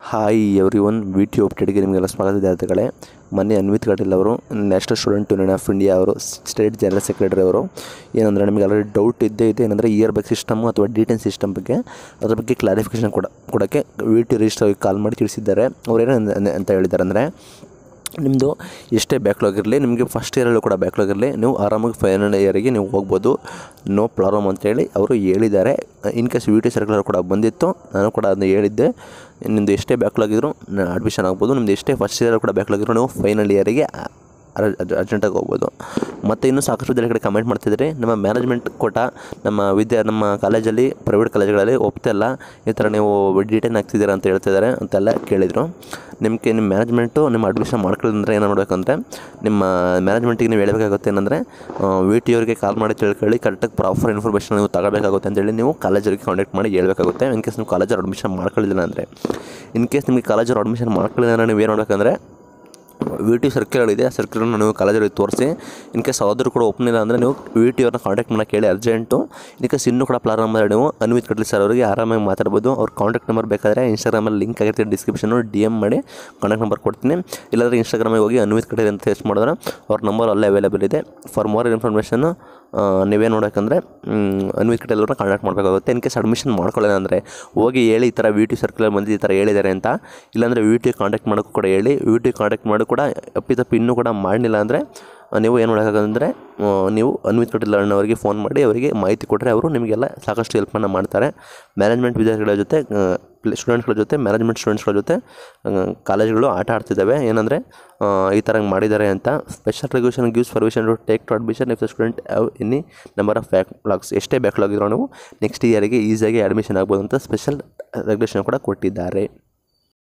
hi everyone V T ಅಪ್ಡೇಟ್ಗೆ ನಿಮಗೆಲ್ಲ ಸ್ವಾಗತ ವಿದ್ಯಾರ್ಥಿಗಳೇ ಮೊನ್ನೆ ಅನ್ವಿತ್ ಕಟೀಲ್ ಅವರು national student union of India ಅವರು ಸ್ಟೇಟ್ ಜನರಲ್ ಸೆಕ್ರೆಟರಿ ಅವರು ಏನಂದರೆ ನಮಗೆ ಆಲ್ರೆಡಿ ಡೌಟ್ ಇದ್ದೇ ಇದೆ ಏನಂದರೆ ಇಯರ್ ಬ್ಯಾಕ್ ಸಿಸ್ಟಮು ಅಥವಾ ಡಿ ಟೆನ್ ಸಿಸ್ಟಮ್ ಬಗ್ಗೆ ಅದ್ರ ಬಗ್ಗೆ ಕ್ಲಾರಿಫಿಕೇಷನ್ ಕೊಡ ಕೊಡೋಕ್ಕೆ ವಿ ಟಿ ರಿಜಿಸ್ಟರ್ ಕಾಲ್ ಮಾಡಿ ತಿಳಿಸಿದ್ದಾರೆ ಅವ್ರೇನು ಅಂದ- ಅಂತ ಹೇಳಿದ್ದಾರೆ ಅಂದರೆ ನಿಮ್ಮದು ಎಷ್ಟೇ ಬ್ಯಾಕ್ಲಾಗ್ ಇರಲಿ ನಿಮಗೆ ಫಸ್ಟ್ ಇಯರಲ್ಲೂ ಕೂಡ ಬ್ಯಾಕ್ಲಾಗ್ ಇರಲಿ ನೀವು ಆರಾಮಾಗಿ ಫೈನಲ್ ಇಯರಿಗೆ ನೀವು ಹೋಗ್ಬೋದು ನೋ ಪ್ರಾಬ್ಲಮ್ ಅಂತೇಳಿ ಅವರು ಹೇಳಿದ್ದಾರೆ in case V T circular ಕೂಡ ಬಂದಿತ್ತು ನಾನು ಕೂಡ ಅದನ್ನ ಹೇಳಿದ್ದೆ ನಿಮ್ಮದು ಎಷ್ಟೇ ಬ್ಯಾಕ್ಲಾಗ್ ಇದ್ದರೂ ಅಡ್ಮಿಷನ್ ಆಗ್ಬೋದು ನಿಮ್ಮದು ಎಷ್ಟೇ ಫಸ್ಟ್ ಇಯರ್ ಕೂಡ ಬ್ಯಾಕ್ಲಾಗ್ ಇದ್ದರೂ ನೀವು ಫೈನಲ್ ಇಯರಿಗೆ ಅರ್ಜೆಂಟಾಗಿ ಹೋಗ್ಬೋದು ಮತ್ತು ಇನ್ನೂ ಸಾಕಷ್ಟು ವಿದ್ಯಾರ್ಥಿ ಕಡೆ ಕಮೆಂಟ್ ಮಾಡ್ತಿದ್ದಾರೆ ನಮ್ಮ ಮ್ಯಾನೇಜ್ಮೆಂಟ್ ಕೋಟ ನಮ್ಮ ವಿದ್ಯಾ ನಮ್ಮ ಕಾಲೇಜಲ್ಲಿ ಪ್ರೈವೇಟ್ ಕಾಲೇಜ್ಗಳಲ್ಲಿ ಒಪ್ತಿಲ್ಲ ಈ ಥರ ನೀವು ಡಿಟೈನ್ ಆಗ್ತಿದ್ದೀರಾ ಅಂತ ಹೇಳ್ತಿದ್ದಾರೆ ಅಂತೆಲ್ಲ ಕೇಳಿದರು ನಿಮಗೆ ನಿಮ್ಮ ಮ್ಯಾನೇಜ್ಮೆಂಟು ನಿಮ್ಮ ಅಡ್ಮಿಷನ್ ಮಾಡ್ಕೊಳ್ಳೋದಂದ್ರೆ ಏನು ಮಾಡಬೇಕಂದ್ರೆ ನಿಮ್ಮ ಮ್ಯಾನೇಜ್ಮೆಂಟಿಗೆ ನೀವು ಹೇಳಬೇಕಾಗುತ್ತೆ ಏನಂದರೆ ವಿ ಟಿ ಅವ್ರಿಗೆ ಕಾಲ್ ಮಾಡಿ ತಿಳ್ಕೊಳ್ಳಿ ಕರೆಕ್ಟಾಗಿ ಪ್ರಾಪರ್ ಇನ್ಫಾರ್ಮೇಷನ್ ನೀವು ತಗೋಬೇಕಾಗುತ್ತೆ ಅಂತೇಳಿ ನೀವು ಕಾಲೇಜವ್ರಿಗೆ ಕಾಂಟ್ಯಾಕ್ಟ್ ಮಾಡಿ ಹೇಳ್ಬೇಕಾಗುತ್ತೆ ಇನ್ ಕೇಸ್ ನೀವು ಕಾಲೇಜಲ್ಲಿ ಅಡ್ಮಿಷನ್ ಮಾಡ್ಕೊಳ್ಳಿಲ್ಲ ಅಂದರೆ ಇನ್ ಕೇಸ್ ನಿಮಗೆ ಕಾಲೇಜಲ್ಲಿ ಅಡ್ಮಿಷನ್ ಮಾಡ್ಕೊಳ್ಳಿಲ್ಲ ಅಂದರೆ ನೀವು ಏನು ಮಾಡಬೇಕಂದ್ರೆ ವಿ ಟಿ ಸರ್ಕ್ಯುಲರ್ ಇದೆ ಆ ಸರ್ಕ್ಯುಲರ್ನ ನೀವು ಕಾಲೇಜಲ್ಲಿ ತೋರಿಸಿ ಇನ್ ಕೇಸ್ ಯಾವ್ದಾದ್ರು ಕೂಡ ಒಪ್ಪನಿಲ್ಲ ಅಂದರೆ ನೀವು ವಿ ಟಿ ಅವ್ರನ್ನ ಕಾಂಟ್ಯಾಕ್ಟ್ ಮಾಡೋಕೆ ಹೇಳಿ ಅರ್ಜೆಂಟು ಇನ್ ಕೇಸ್ ಇನ್ನೂ ಕೂಡ ಪ್ರಾರಂಭ ಮಾಡಿ ನೀವು ಅನ್ವಿತ್ ಕಟ್ಲಿ ಸರ್ ಅವರಿಗೆ ಆರಾಮಾಗಿ ಮಾತಾಡ್ಬೋದು ಅವ್ರ ಕಾಂಟ್ಯಾಕ್ಟ್ ನಂಬರ್ ಬೇಕಾದರೆ ಇನ್ಸ್ಟಾಗ್ರಾಮಲ್ಲಿ ಲಿಂಕ್ ಆಗಿರ್ತೀವಿ ಡಿಸ್ಕ್ರಿಪ್ಷನು ಡಿ ಎಮ್ ಮಾಡಿ ಕಾಂಟ್ಯಾಕ್ಟ್ ನಂಬರ್ ಕೊಡ್ತೀನಿ ಇಲ್ಲಾಂದರೆ ಇನ್ಸ್ಟಾಗ್ರಾಮಿಗೆ ಹೋಗಿ ಅನ್ವಿತ್ ಕಟೇಲ್ ಅಂತ ಸರ್ಚ್ ಮಾಡಿದ್ರೆ ಅವ್ರ ನಂಬರ್ ಅಲ್ಲೇ ಅವೈಲೇಬಲ್ ಇದೆ ಫಾರ್ ಮೋರ್ ಇನ್ಫಾರ್ಮೇಷನ್ನು ನೀವೇನು ನೋಡೋಕ್ಕಂದ್ರೆ ಅನ್ವಿತ್ ಕಟೇಲ್ ಅವ್ರನ್ನ ಕಾಂಟ್ಯಾಕ್ಟ್ ಮಾಡಬೇಕಾಗುತ್ತೆ ಇನ್ ಕೇಸ್ ಅಡ್ಮಿಷನ್ ಮಾಡ್ಕೊಳ್ಳೋಣ ಅಂದರೆ ಹೋಗಿ ಹೇಳಿ ಈ ಥರ ವಿ ಟಿ ಸರ್ಕ್ಯುಲರ್ ಬಂದು ಈ ಥರ ಹೇಳಿದ್ದಾರೆ ಅಂತ ಇಲ್ಲಾಂದರೆ ವಿ ಟಿ ಕಾಂಟ್ಯಾಕ್ಟ್ ಮಾಡೋಕ್ಕೂ ಕೂಡ ಹೇಳಿ ವಿ ಟಿ ಕಾಂಟ್ಯಾಕ್ಟ್ ಮಾಡಿ ಕೂಡ ಅಪ್ಪಿತಪ್ಪಿ ಇನ್ನೂ ಕೂಡ ಮಾಡಲಿಲ್ಲ ಅಂದರೆ ನೀವು ಏನು ಮಾಡೋಕ್ಕಾಗಂದರೆ ನೀವು ಅನ್ವಿತ್ ಕಟೀಲ್ ಅಣ್ಣವರಿಗೆ ಫೋನ್ ಮಾಡಿ ಅವರಿಗೆ ಮಾಹಿತಿ ಕೊಟ್ಟರೆ ಅವರು ನಿಮಗೆಲ್ಲ ಸಾಕಷ್ಟು ಹೆಲ್ಪನ್ನು ಮಾಡ್ತಾರೆ ಮ್ಯಾನೇಜ್ಮೆಂಟ್ ವಿದ್ಯಾರ್ಥಿಗಳ ಜೊತೆ ಸ್ಟೂಡೆಂಟ್ಸ್ಗಳ ಜೊತೆ ಮ್ಯಾನೇಜ್ಮೆಂಟ್ ಸ್ಟೂಡೆಂಟ್ಸ್ಗಳ ಜೊತೆ ಕಾಲೇಜ್ಗಳು ಆಟ ಆಡ್ತಿದ್ದಾವೆ ಏನಂದರೆ ಈ ಥರ ಮಾಡಿದ್ದಾರೆ ಅಂತ special regulation gives permission to take to admission if the student have any number of backlogs ಎಷ್ಟೇ ಬ್ಯಾಕ್ಲಾಗ್ ಇದ್ರೂ ನೀವು ನೆಕ್ಸ್ಟ್ ಇಯರಿಗೆ ಈಸಿಯಾಗಿ ಅಡ್ಮಿಷನ್ ಆಗ್ಬೋದು ಅಂತ ಸ್ಪೆಷಲ್ ರೆಗ್ಯುಲೇಷನ್ ಕೂಡ ಕೊಟ್ಟಿದ್ದಾರೆ